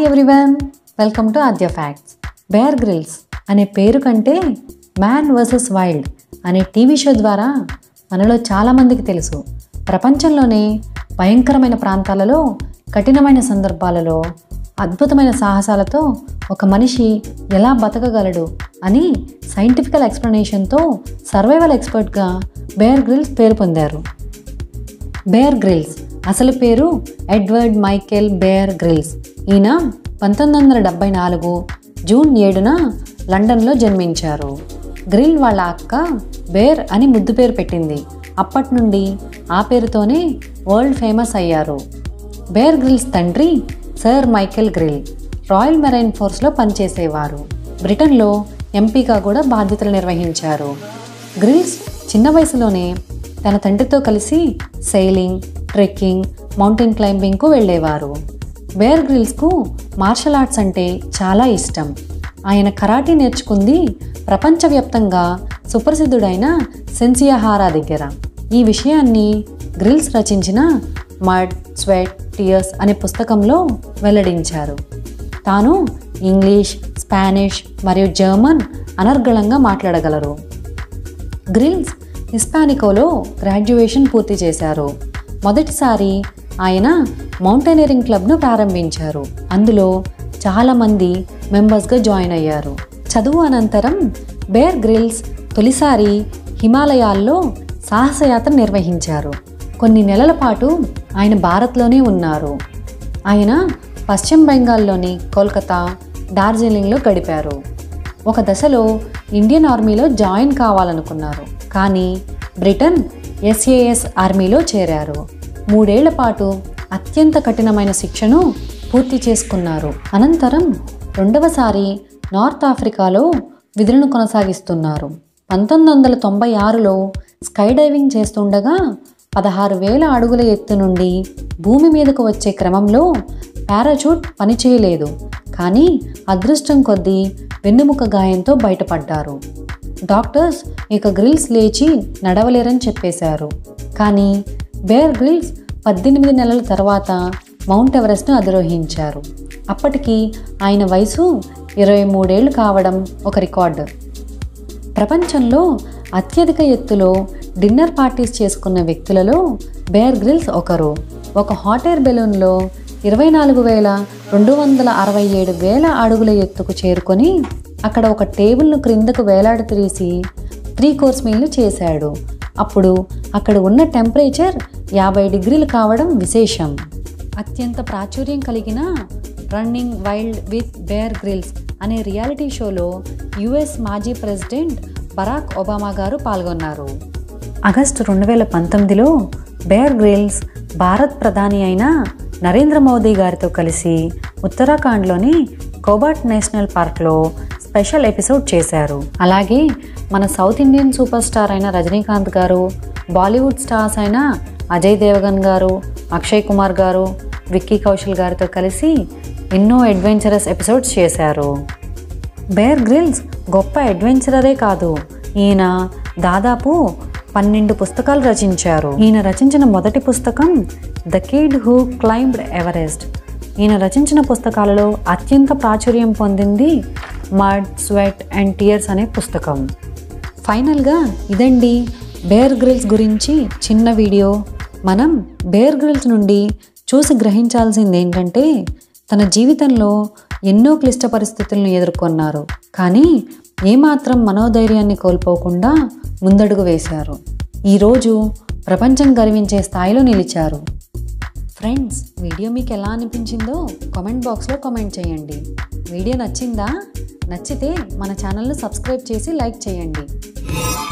hi everyone welcome to Aadya facts Bear Grylls అనే పేరు కంటే మ్యాన్ వర్సెస్ వైల్డ్ అనే టీవీ షో ద్వారా మనలో చాలామందికి తెలుసు ప్రపంచంలోనే భయంకరమైన ప్రాంతాలలో కఠినమైన సందర్భాలలో అద్భుతమైన సాహసాలతో ఒక మనిషి ఎలా బతకగలడు అని సైంటిఫికల్ ఎక్స్ప్లెనేషన్తో సర్వైవల్ ఎక్స్పర్ట్గా బేర్ గ్రిల్స్ పేరు పొందారు బేర్ గ్రిల్స్ అసలు పేరు ఎడ్వర్డ్ మైకేల్ బేర్ గ్రిల్స్ ఈయన పంతొమ్మిది వందల డెబ్బై నాలుగు జూన్ ఏడున లండన్లో జన్మించారు గ్రిల్ వాళ్ళ అక్క బేర్ అని ముద్దు పేరు పెట్టింది అప్పటి నుండి ఆ పేరుతోనే వరల్డ్ ఫేమస్ అయ్యారు బేర్ గ్రిల్స్ తండ్రి sir Michael Grylls royal marine ఫోర్స్లో పనిచేసేవారు బ్రిటన్లో ఎంపీగా కూడా బాధ్యతలు నిర్వహించారు గ్రిల్స్ చిన్న వయసులోనే తన తండ్రితో కలిసి సెయిలింగ్ ట్రెక్కింగ్ మౌంటైన్ క్లైంబింగ్కు వెళ్ళేవారు బేర్ గ్రిల్స్కు మార్షల్ ఆర్ట్స్ అంటే చాలా ఇష్టం ఆయన కరాటీ నేర్చుకుంది ప్రపంచవ్యాప్తంగా సుప్రసిద్ధుడైన సెన్సియాహారా దగ్గర ఈ విషయాన్ని గ్రిల్స్ రచించిన మడ్ స్వెట్ టియర్స్ అనే పుస్తకంలో వెల్లడించారు తాను ఇంగ్లీష్ స్పానిష్ మరియు జర్మన్ అనర్గళంగా మాట్లాడగలరు గ్రిల్స్ హిస్పానికోలో గ్రాడ్యుయేషన్ పూర్తి చేశారు మొదటిసారి ఆయన మౌంటైనరింగ్ క్లబ్ను ప్రారంభించారు అందులో చాలామంది మెంబర్స్గా జాయిన్ అయ్యారు చదువు అనంతరం బేర్ గ్రిల్స్ తొలిసారి హిమాలయాల్లో సాహసయాత్ర నిర్వహించారు కొన్ని నెలల పాటు ఆయన భారత్లోనే ఉన్నారు ఆయన పశ్చిమ బెంగాల్లోని కోల్కతా డార్జిలింగ్లో గడిపారు ఒక దశలో ఇండియన్ ఆర్మీలో జాయిన్ కావాలనుకున్నారు కానీ బ్రిటన్ ఎస్ఏఎస్ ఆర్మీలో చేరారు మూడేళ్ల పాటు అత్యంత కఠినమైన శిక్షను పూర్తి చేసుకున్నారు అనంతరం రెండవసారి నార్త్ ఆఫ్రికాలో విధులను కొనసాగిస్తున్నారు పంతొమ్మిది వందల తొంభై ఆరులో స్కై డైవింగ్ చేస్తుండగా పదహారు వేల అడుగుల ఎత్తు నుండి భూమి మీదకు వచ్చే క్రమంలో పారాచూట్ పనిచేయలేదు కానీ అదృష్టం కొద్దీ వెన్నుముక గాయంతో బయటపడ్డారు డాక్టర్స్ ఇక గ్రిల్స్ లేచి నడవలేరని చెప్పేశారు కానీ బేర్ గ్రిల్స్ పద్దెనిమిది నెలల తర్వాత మౌంట్ ఎవరెస్ట్ను అధిరోహించారు అప్పటికి ఆయన వయసు ఇరవై మూడేళ్లు కావడం ఒక రికార్డు ప్రపంచంలో అత్యధిక ఎత్తులో డిన్నర్ పార్టీస్ చేసుకున్న వ్యక్తులలో బేర్ గ్రిల్స్ ఒకరు ఒక హాట్ ఎయిర్ బెలూన్లో ఇరవై నాలుగు వేల రెండు వందల అరవై ఏడు వేల అడుగుల ఎత్తుకు చేరుకొని అక్కడ ఒక టేబుల్ను క్రిందకు వేలాడతీసి త్రీ కోర్స్ మీల్ను చేశాడు అప్పుడు అక్కడ ఉన్న టెంపరేచర్ యాభై డిగ్రీలు కావడం విశేషం అత్యంత ప్రాచుర్యం కలిగిన running wild with Bear Grylls అనే రియాలిటీ షోలో యుఎస్ మాజీ ప్రెసిడెంట్ బరాక్ ఒబామా గారు పాల్గొన్నారు ఆగస్టు రెండు వేల పంతొమ్మిదిలో బేర్ గ్రిల్స్ భారత్ ప్రధాని అయిన నరేంద్ర మోదీ గారితో కలిసి ఉత్తరాఖండ్లోని కోబాట్ నేషనల్ పార్క్లో స్పెషల్ ఎపిసోడ్ చేశారు అలాగే మన సౌత్ ఇండియన్ సూపర్ స్టార్ అయిన రజనీకాంత్ గారు బాలీవుడ్ స్టార్స్ అయిన అజయ్ దేవగన్ గారు అక్షయ్ కుమార్ గారు విక్కీ కౌశల్ గారితో కలిసి ఎన్నో అడ్వెంచరస్ ఎపిసోడ్స్ చేశారు బేర్ గ్రిల్స్ గొప్ప అడ్వెంచరరే కాదు ఈయన దాదాపు పన్నెండు పుస్తకాలు రచించారు ఈయన రచించిన మొదటి పుస్తకం the kid who climbed Everest ఈయన రచించిన పుస్తకాలలో అత్యంత ప్రాచుర్యం పొందింది మడ్ స్వెట్ అండ్ టియర్స్ అనే పుస్తకం ఫైనల్గా ఇదండి బేర్ గ్రిల్స్ గురించి చిన్న వీడియో మనం బేర్ గ్రిల్స్ నుండి చూసి గ్రహించాల్సింది ఏంటంటే తన జీవితంలో ఎన్నో క్లిష్ట పరిస్థితులను ఎదుర్కొన్నారు కానీ ఏమాత్రం మనోధైర్యాన్ని కోల్పోకుండా ముందడుగు వేశారు ఈరోజు ప్రపంచం గర్వించే స్థాయిలో నిలిచారు ఫ్రెండ్స్ వీడియో మీకు ఎలా అనిపించిందో కామెంట్ బాక్స్లో కామెంట్ చేయండి వీడియో నచ్చిందా నచ్చితే మన ఛానల్ను సబ్స్క్రైబ్ చేసి లైక్ చేయండి